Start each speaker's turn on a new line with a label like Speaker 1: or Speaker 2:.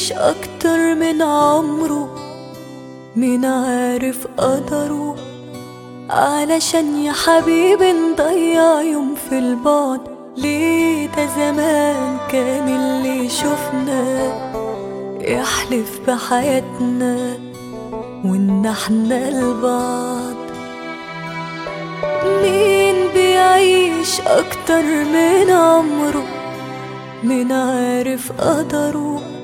Speaker 1: بيعيش أكتر من عمره مين عارف قدره علشان يا حبيبي نضيع يوم في البعد ليه ده زمان كان اللي شفنا يحلف بحياتنا وان احنا لبعض مين بيعيش اكتر من عمره مين عارف قدره